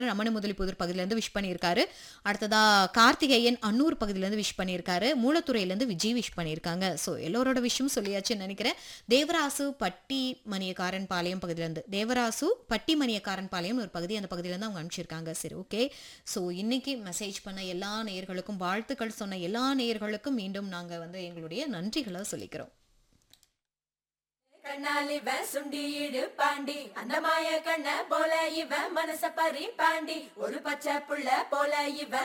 ரமண முதலிப்புதூர் பகுதியிலேருந்து விஷ் பண்ணியிருக்காரு அடுத்ததா கார்த்திகேயன் அன்னூர் பகுதியிலேருந்து விஷ் பண்ணியிருக்காரு மூலத்துறையிலேருந்து விஜய் விஷ் பண்ணியிருக்காங்க ஸோ எல்லோரோட விஷயம் சொல்லியாச்சுன்னு நினைக்கிறேன் தேவராசு பட்டி மணியக்காரன் பாளையம் பகுதியிலேருந்து தேவராசு பட்டி மணியக்காரன் பாளையம் ஒரு பகுதி அந்த பகுதியிலேருந்து அவங்க அனுப்பிச்சிருக்காங்க சரி ஓகே ஸோ இன்னைக்கு மெசேஜ் பண்ண எல்லா நேயர்களுக்கும் வாழ்த்துக்கள் சொன்ன எல்லா நேயர்களுக்கும் மீண்டும் நாங்கள் வந்து எங்களுடைய நன்றிகளை சொல்லிக்கிறோம் கண்ணால் இவன் சுண்டி இடு பாண்டி அந்த மாய கண்ண போல இவன் மனச பறி பாண்டி ஒரு பச்சை புள்ள போல இவன்